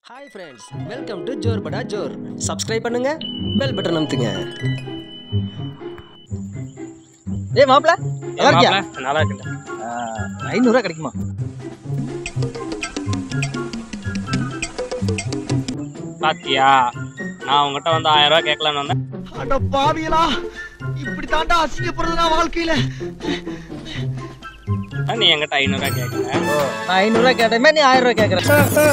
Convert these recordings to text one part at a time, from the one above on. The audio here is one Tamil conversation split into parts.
Hi friends welcome to Jor Bada Jor subscribe பண்ணுங்க பெல் பட்டன் அமுத்துங்க ஏய் மாப்பிள நல்லா இருக்கியா மாப்பிள, நல்லா இருக்குல்ல ஐநூறுரூவா கிடைக்குமா பாத்தியா நான் உங்ககிட்ட வந்து ஆயிரம் ரூபாய் கேட்கலான்னு வந்தேன் அட பாவியலா இப்படி தாண்டா அசிங்கப்படுறது நான் வாழ்க்கையில ஆனா நீ என்கிட்ட ஐநூறு ரூபாய் கேட்கல நான் ஐநூறுரூவா கேட்டேமே நீ ஆயிரம் ரூபாய் கேட்குற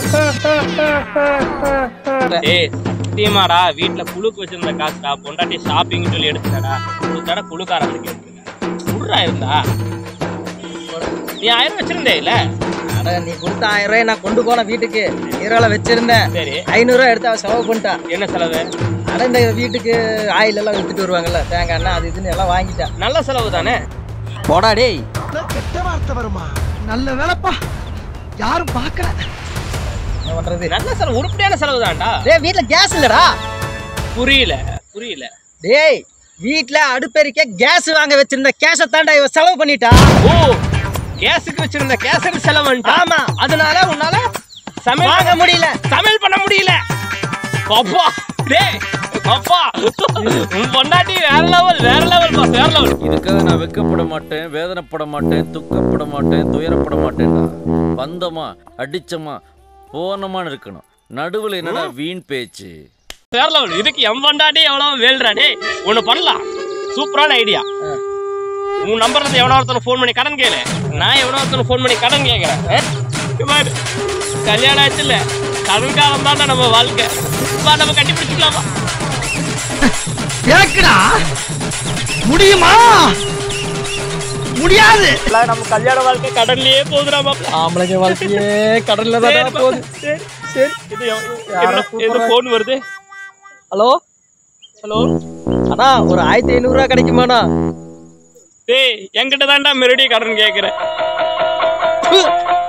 ஏய் சத்தியமாடா வீட்டுல குழுக்கு வச்சிருந்த காசுடா பொண்டாட்டி ஷாப்பிங் சொல்லி எடுத்துட்டடா ஒரு தடவை குழுக்காரங்களுக்கு எடுத்துட்டேன் குடுறா இருந்தா நீ ஆயிரம் வச்சிருந்தே இல்ல அட நீ கொடுத்த ஆயிரம் ரூபாய் நான் கொண்டு போன வீட்டுக்கு ஹீரோல வச்சிருந்தேன் சரி ஐநூறுரூவா எடுத்து அவ செலவு பண்ணிட்டா என்ன செலவு அட இந்த வீட்டுக்கு ஆயில் எல்லாம் வித்துட்டு வருவாங்கல்ல தேங்காய் எண்ணெய் அது இதுன்னு எல்லாம் வாங்கிட்டா நல்ல செலவு தானே போடா டேய் கெட்ட வார்த்தை வருமா நல்ல வேலைப்பா யாரும் பார்க்கல என்ன பண்றது நல்ல செலவு உருப்படியான செலவு தான்டா டேய் வீட்ல கேஸ் இல்லடா புரியல புரியல டேய் வீட்ல அடுப்பெரிக்க கேஸ் வாங்க வச்சிருந்த கேஸை தாண்டா இவ செலவு பண்ணிட்டா ஓ கேஸுக்கு வச்சிருந்த கேஸுக்கு செலவு ஆமா. அதனால உன்னால சமையல் வாங்க முடியல சமையல் பண்ண முடியல அப்பா டேய் அப்பா உன் பொண்டாட்டி வேற லெவல் வேற லெவல் பா வேற லெவல் இதுக்காக நான் வெக்கப்பட மாட்டேன் வேதனைப்பட மாட்டேன் துக்கப்பட மாட்டேன் துயரப்பட மாட்டேன்டா வந்தமா அடிச்சமா போனமான்னு இருக்கணும் நடுவில் என்னடா வீண் பேச்சு வேற லெவல் இதுக்கு என் பொண்டாட்டி எவ்வளவு வேல்றா டேய் ஒண்ணு பண்ணலாம் சூப்பரான ஐடியா உன் நம்பர்ல இருந்து எவனோ ஒருத்தனை ஃபோன் பண்ணி கடன் கேளு நான் எவனோ ஒருத்தனை ஃபோன் பண்ணி கடன் கேட்கறேன் ஏ? இங்க பாரு, கல்யாணம் ஆச்சு இல்ல கடன் காலம் தான் நம்ம வாழ்க்கை வா நம்ம கட்டி பிடிச்சிக்கலாமா எனக்குடா முடியுமா முடியாது நம்ம கல்யாண வாழ்க்கை கடன்லயே போகுதுடா மாப்பிள ஆம்பளைங்க வாழ்க்கையே கடல்ல தான் போகுது சரி சரி இது என்ன- எது ஃபோன் வருது ஹலோ ஹலோ அண்ணா ஒரு ஆயிரத்தி ஐநூறுரூவா கிடைக்குமாண்ணா டேய் என்கிட்ட தான்டா மறுபடியும் கடன் கேட்குறேன்